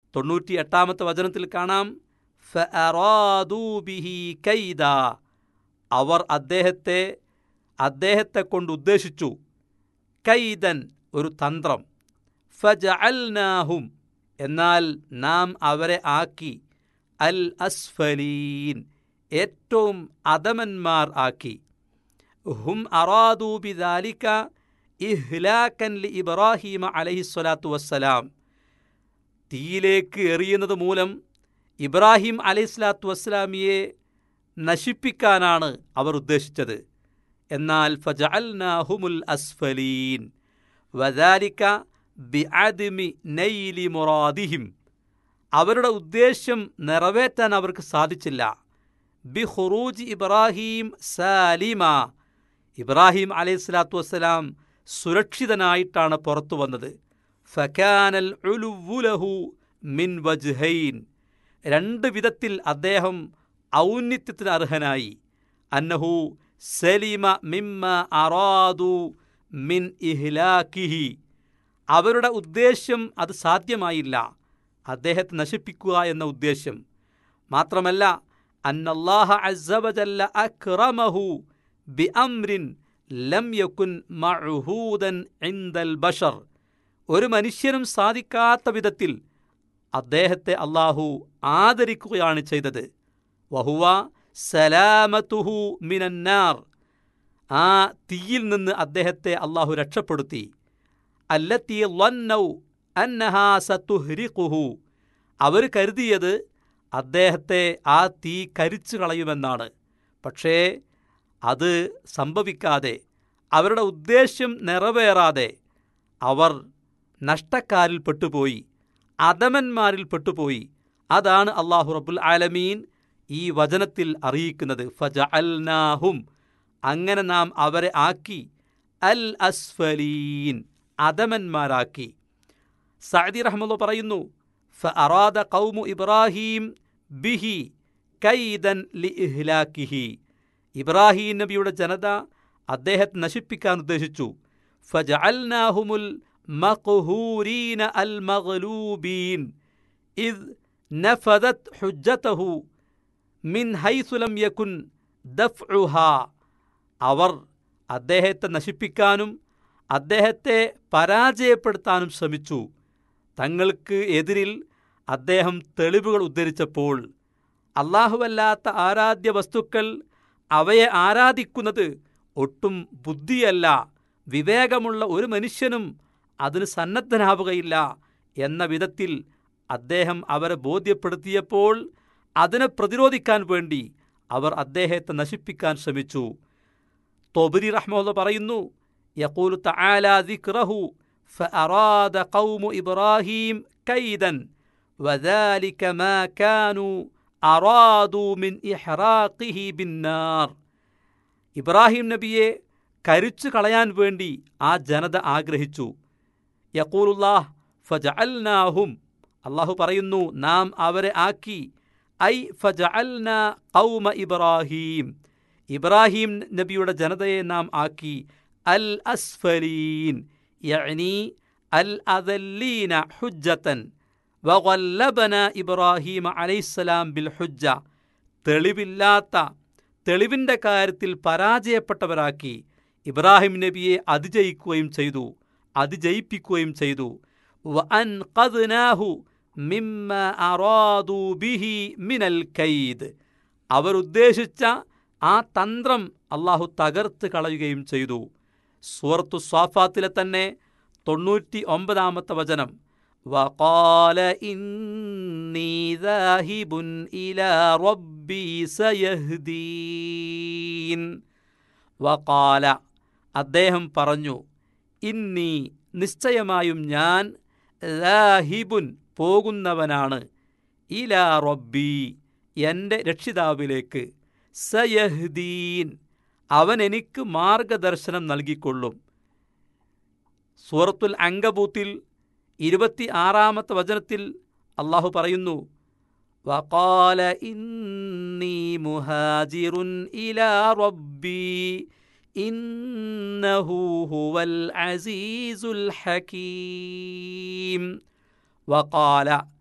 തൊണ്ണൂറ്റി എട്ടാമത്തെ വചനത്തിൽ കാണാം ഫഅറാദൂ ബിഹി കൈദ അവർ അദ്ദേഹത്തെ അദ്ദേഹത്തെ കൊണ്ട് ഉദ്ദേശിച്ചു കൈദൻ ഒരു തന്ത്രം ഫജഅൽനാഹും എന്നാൽ നാം അവരെ ആക്കി അൽ അസ്ഫലീൻ ഏറ്റവും അധമന്മാർ ആക്കി ഹും അറാദൂ ബിദാലിക ഇഹ്ലാക്കൻ ലി ഇബ്രാഹീമ അലഹിസ്വലാത്തു വസ്സലാം തീയിലേക്ക് എറിയുന്നത് മൂലം ഇബ്രാഹിം അലൈഹിസ്ലാത്തു വസ്സലാമിയെ നശിപ്പിക്കാനാണ് അവർ ഉദ്ദേശിച്ചത് എന്നാൽ ഫജഅൽനാഹുമുൽ അസ്ഫലീൻ വദാലിക ബിഅദ്മി നൈലി മുറാദിഹിം അവരുടെ ഉദ്ദേശ്യം നിറവേറ്റാൻ അവർക്ക് സാധിച്ചില്ല ബി ഖുറൂജ് ഇബ്രാഹിം സാലിമ ഇബ്രാഹിം അലൈഹി സ്വലാത്തു വസ്സലാം സുരക്ഷിതനായിട്ടാണ് പുറത്തു വന്നത് ഫക്കാനൽ ഉലുവുലഹു മിൻ വജ്ഹൈൻ രണ്ട് വിധത്തിൽ അദ്ദേഹം ഔന്നിത്യത്തിന് അർഹനായി അന്നഹു സലിമ മിമ്മ അറാദു മിൻ ഇഹ്ലാക്കിഹി അവരുടെ ഉദ്ദേശ്യം അത് സാധ്യമായില്ല അദ്ദേഹത്തെ നശിപ്പിക്കുക എന്ന ഉദ്ദേശ്യം മാത്രമല്ല അന്നല്ലാഹ അസ്സവജല്ല അക്റമഹു ബി അംരിൻ ലം യക്കുൻ മഅഹൂദൻ ഇൻദൽ ബഷർ ഒരു മനുഷ്യനും സാധിക്കാത്ത വിധത്തിൽ അദ്ദേഹത്തെ അള്ളാഹു ആദരിക്കുകയാണ് ചെയ്തത് വഹുവ സലാമത്തുഹു മിനന്നാർ ആ തീയിൽ നിന്ന് അദ്ദേഹത്തെ അള്ളാഹു രക്ഷപ്പെടുത്തി അല്ലത്തി ലന്നൗ അന്നഹാ സത്തുഹ്രിഖുഹു അവർ കരുതിയത് അദ്ദേഹത്തെ ആ തീ കരിച്ചു കളയുമെന്നാണ് പക്ഷേ അത് സംഭവിക്കാതെ അവരുടെ ഉദ്ദേശ്യം നിറവേറാതെ അവർ നഷ്ടക്കാരിൽ പെട്ടുപോയി അധമന്മാരിൽ പെട്ടുപോയി അതാണ് അള്ളാഹു റബ്ബുൽ ആലമീൻ ഈ വചനത്തിൽ അറിയിക്കുന്നത് ഫജ അൽനാഹും അങ്ങനെ നാം അവരെ ആക്കി അൽ അസ്ഫലീൻ അധമന്മാരാക്കി സഅദി റഹ്മുള്ള പറയുന്നു ഫഅറാദ ഖൗമു ഇബ്രാഹീം ബിഹി കൈദൻ ലി ഇഹ്ലാക്കിഹി ഇബ്രാഹിം നബിയുടെ ജനത അദ്ദേഹത്തെ നശിപ്പിക്കാൻ ഉദ്ദേശിച്ചു ഫജഅൽനാഹുമുൽ മഖ്ഹൂരീന അൽ മഗ്ലൂബീൻ ഇദ് നഫദത് ഹുജ്ജതഹു മിൻ ഹൈസുലം യകുൻ ദഫ്ഉഹ അവർ അദ്ദേഹത്തെ നശിപ്പിക്കാനും അദ്ദേഹത്തെ പരാജയപ്പെടുത്താനും ശ്രമിച്ചു തങ്ങൾക്ക് എതിരിൽ അദ്ദേഹം തെളിവുകൾ ഉദ്ധരിച്ചപ്പോൾ അള്ളാഹുവല്ലാത്ത ആരാധ്യ വസ്തുക്കൾ അവയെ ആരാധിക്കുന്നത് ഒട്ടും ബുദ്ധിയല്ല വിവേകമുള്ള ഒരു മനുഷ്യനും അതിന് സന്നദ്ധനാവുകയില്ല എന്ന വിധത്തിൽ അദ്ദേഹം അവരെ ബോധ്യപ്പെടുത്തിയപ്പോൾ അതിനെ പ്രതിരോധിക്കാൻ വേണ്ടി അവർ അദ്ദേഹത്തെ നശിപ്പിക്കാൻ ശ്രമിച്ചു തൊബരി റഹ്മുള്ള പറയുന്നു യഖൂലു തആല ദിക്റഹു ഫഅറാദ ഖൗമു ഇബ്രാഹീം കൈദൻ വദാലിക മാ കാനൂ അറാദു മിൻ ഇഹ്റാഖിഹി ബിന്നാർ ഇബ്രാഹിം നബിയെ കരിച്ചു കളയാൻ വേണ്ടി ആ ജനത ആഗ്രഹിച്ചു യക്കൂലുല്ലാഹ് ഫജഅൽനാഹും അള്ളാഹു പറയുന്നു നാം അവരെ ആക്കി ഐ ഫജഅൽന ഖൗമ ഇബ്രാഹീം ഇബ്രാഹിം നബിയുടെ ജനതയെ നാം ആക്കി അൽ അസ്ഫലീൻ യഅനി അൽ അദല്ലീന ഹുജ്ജത്തൻ വഗല്ലബന ഇബ്രാഹിം അലൈഹിസ്സലാം ബിൽ ഹുജ്ജ തെളിവില്ലാത്ത തെളിവിൻ്റെ കാര്യത്തിൽ പരാജയപ്പെട്ടവരാക്കി ഇബ്രാഹിം നബിയെ അതിജയിക്കുകയും ചെയ്തു അതിജയിപ്പിക്കുകയും ചെയ്തു വഅൻഖദ്നാഹു മിമ്മ അറാദു ബിഹി മിനൽ കൈദ് അവർ ഉദ്ദേശിച്ച ആ തന്ത്രം അള്ളാഹു തകർത്ത് കളയുകയും ചെയ്തു സൂറത്തു സ്വാഫാത്തിലെ തന്നെ തൊണ്ണൂറ്റി ഒമ്പതാമത്തെ വചനം وقال إني ذاهب إلى ربي سيهدين وقال അദ്ദേഹം പറഞ്ഞു ഇന്നി നിശ്ചയമായും ഞാൻ ലാഹിബുൻ പോകുന്നവനാണ് ഇലാ റബ്ബി എൻ്റെ രക്ഷിതാവിലേക്ക് സയഹ്ദീൻ അവൻ എനിക്ക് മാർഗദർശനം നൽകിക്കൊള്ളും സൂറത്തുൽ അങ്കബൂത്തിൽ ഇരുപത്തി ആറാമത്തെ വചനത്തിൽ അള്ളാഹു പറയുന്നു വഖാല ഇന്നി മുഹാജിറുൻ ഇലാ റബ്ബി ഇന്നഹു ഹുവൽ അസീസുൽ ഹകീം വഖാല